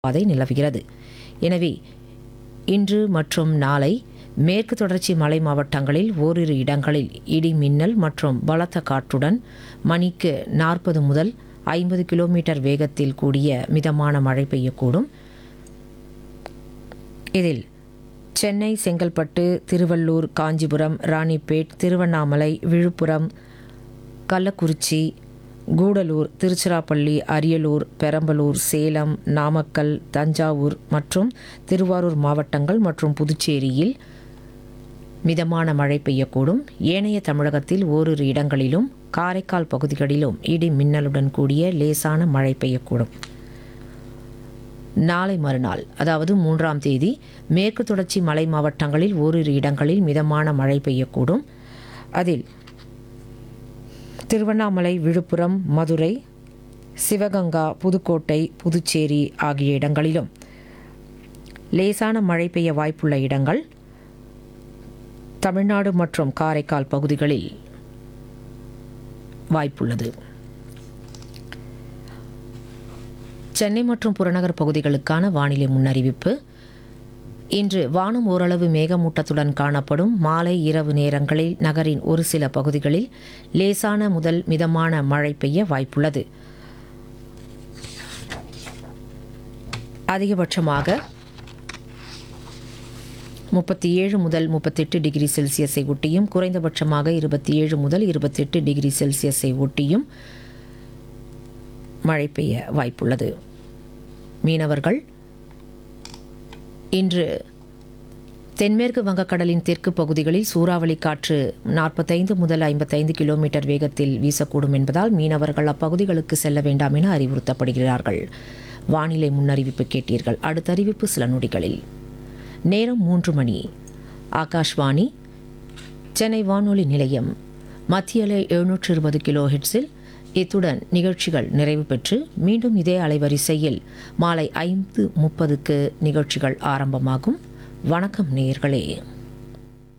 பாதை நிலவுகிறது எனவே இன்று மற்றும் நாளை மேற்கு தொடர்ச்சி மலை மாவட்டங்களில் ஓரிரு இடங்களில் இடி மின்னல் மற்றும் பலத்த காற்றுடன் மணிக்கு நாற்பது முதல் ஐம்பது கிலோமீட்டர் வேகத்தில் கூடிய மிதமான மழை பெய்யக்கூடும் இதில் சென்னை செங்கல்பட்டு திருவள்ளூர் காஞ்சிபுரம் ராணிப்பேட் திருவண்ணாமலை விழுப்புரம் கள்ளக்குறிச்சி கூடலூர் திருச்சிராப்பள்ளி அரியலூர் பெரம்பலூர் சேலம் நாமக்கல் தஞ்சாவூர் மற்றும் திருவாரூர் மாவட்டங்கள் மற்றும் புதுச்சேரியில் மிதமான மழை பெய்யக்கூடும் ஏனைய தமிழகத்தில் ஓரிரு இடங்களிலும் காரைக்கால் பகுதிகளிலும் இடி மின்னலுடன் கூடிய லேசான மழை பெய்யக்கூடும் நாளை மறுநாள் அதாவது மூன்றாம் தேதி மேற்கு தொடர்ச்சி மலை மாவட்டங்களில் ஓரிரு இடங்களில் மிதமான மழை பெய்யக்கூடும் அதில் திருவண்ணாமலை விழுப்புரம் மதுரை சிவகங்கா புதுக்கோட்டை புதுச்சேரி ஆகிய இடங்களிலும் லேசான மழை பெய்ய வாய்ப்புள்ள இடங்கள் தமிழ்நாடு மற்றும் காரைக்கால் பகுதிகளில் வாய்ப்புள்ளது சென்னை மற்றும் புறநகர் பகுதிகளுக்கான வானிலை முன்னறிவிப்பு இன்று வானம் ஓரளவு மேகமூட்டத்துடன் காணப்படும் மாலை இரவு நேரங்களில் நகரின் ஒரு சில பகுதிகளில் லேசான முதல் மிதமான மழை பெய்ய வாய்ப்புள்ளது அதிகபட்சமாக முப்பத்தி ஏழு முதல் முப்பத்தெட்டு டிகிரி செல்சியஸை ஒட்டியும் குறைந்தபட்சமாக இருபத்தி ஏழு முதல் இருபத்தெட்டு டிகிரி செல்சியஸை ஒட்டியும் மழை பெய்ய வாய்ப்புள்ளது மீனவர்கள் இன்று தென்மேற்கு வங்கக்கடலின் தெற்கு பகுதிகளில் சூறாவளி காற்று நாற்பத்தைந்து முதல் ஐம்பத்தைந்து கிலோமீட்டர் வேகத்தில் வீசக்கூடும் என்பதால் மீனவர்கள் அப்பகுதிகளுக்கு செல்ல வேண்டாம் என அறிவுறுத்தப்படுகிறார்கள் வானிலை முன்னறிவிப்பு கேட்டீர்கள் அடுத்த அறிவிப்பு சில நொடிகளில் நேரம் மூன்று மணி ஆகாஷ்வாணி சென்னை வானொலி நிலையம் மத்திய அலை எழுநூற்று இருபது கிலோ ஹெட்ஸில் இத்துடன் நிகழ்ச்சிகள் நிறைவு பெற்று மீண்டும் இதே அலைவரிசையில் மாலை ஐந்து முப்பதுக்கு நிகழ்ச்சிகள் ஆரம்பமாகும் வணக்கம் நேயர்களே